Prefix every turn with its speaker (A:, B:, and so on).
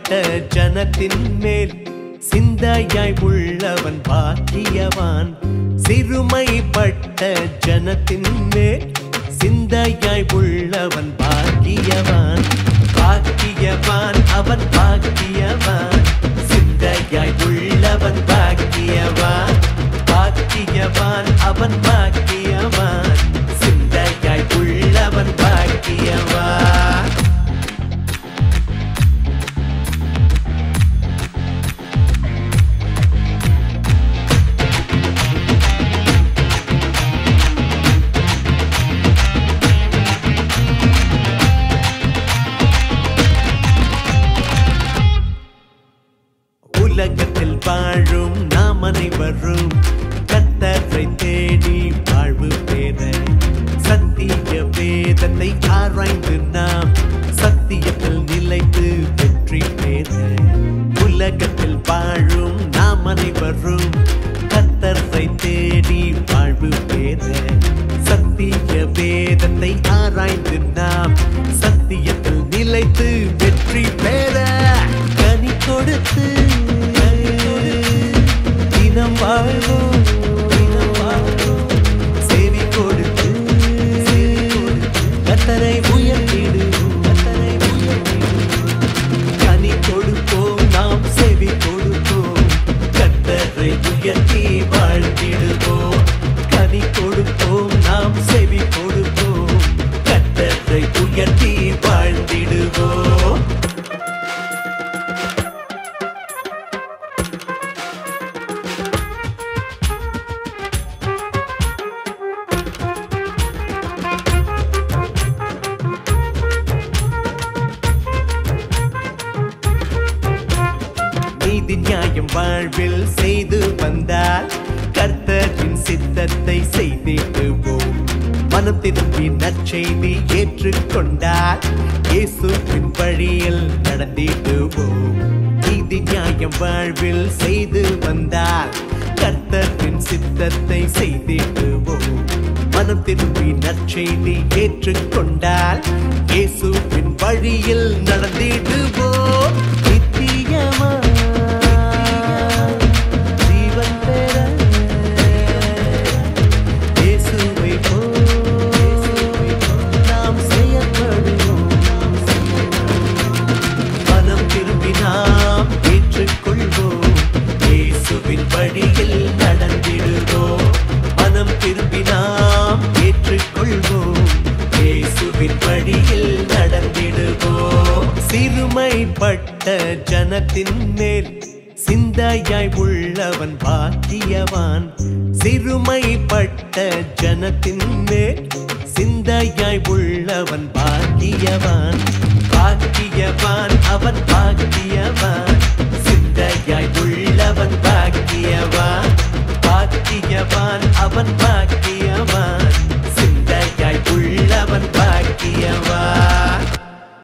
A: ஜனத்தின் மேல் சிந்தையாய் உள்ளவன் பாக்கியவான் சிறுமைப்பட்ட ஜனத்தின் மேல் சிந்தையாய் உள்ளவன் பாக்கியவான் பாக்கியவான் அவன் பாக்கியவான் சிந்தையாய் உள்ளவன் பாக்கியவான் பாக்கியவான் அவன் பாக்கியவான் சிந்தையாய் உள்ளவன் பாக்கியவான் உலகத்தில் வாழும் நாம் அனைவரும் கத்தரை தேடி வாழ்வு பெற சத்திய வேதத்தை ஆராய்ந்து நாம் சத்தியத்தில் நிலைத்து வெற்றி பெற உலகத்தில் வாழும் நாம் அனைவரும் கத்தரை தேடி வாழ்வு பெற சத்திய வேதத்தை ஆராய்ந்து நாம் சத்தியத்தில் நிலைத்து வெற்றி பெற கனி கொடுத்து தினம் வாழ்வோம் தினம் வாழ்வோம் செவி கொடுத்து செவி கொடுத்து கத்தரை உயர்த்திடுவோம் கத்தரை உயர்த்திடுவோம் கனி கொடுப்போம் நாம் செவி கொடுப்போம் கத்தரை உயர்த்தி வாழ்த்திடுவோம் கனி கொடுப்போம் நாம் செவி கொடுப்போம் கத்தரை உயர்த்தி வாழ்த்திடுவோம் நீதி நியாயம் வாழ்வில் செய்து வந்தால் கர்த்தரின் சித்தத்தை செய்திடுவோம் மனம் திரும்பி நற்செய்தி ஏற்றுக்கொண்டால் இயேசுவின் வழியில் நடந்திடுவோம் நீதி நியாயம் வாழ்வில் செய்து வந்தால் கர்த்தரின் சித்தத்தை செய்திடுவோம் மனம் திரும்பி நற்செய்தி ஏற்றுக்கொண்டால் இயேசுவின் வழியில் நடந்திடுவோம் நித்தியமா ஜீவன் பெற இயேசுவை போல் நாம் செயல்படுவோம் மனம் திரும்பி நாம் ஏற்றுக்கொள்வோம் இயேசுவின் வழியில் நடந்திடுவோம் மனம் திரும்பி நாம் ஏற்றுக்கொள்வோம் இயேசுவின் வழியில் நடந்திடுவோம் சிறுமைப்பட்ட ஜனத்தின் மேல் சிந்தையாய் உள்ளவன் பாக்கியவான் சிறுமைப்பட்ட ஜனத்தின் மேல் சிந்தையாய் உள்ளவன் பாக்கியவான் பாக்கியவான் அவன் பாக்கியவான் சிந்தையாய் உள்ளவன் பாக்கியவான் பாக்கியவான் அவன் பாக்கியவான்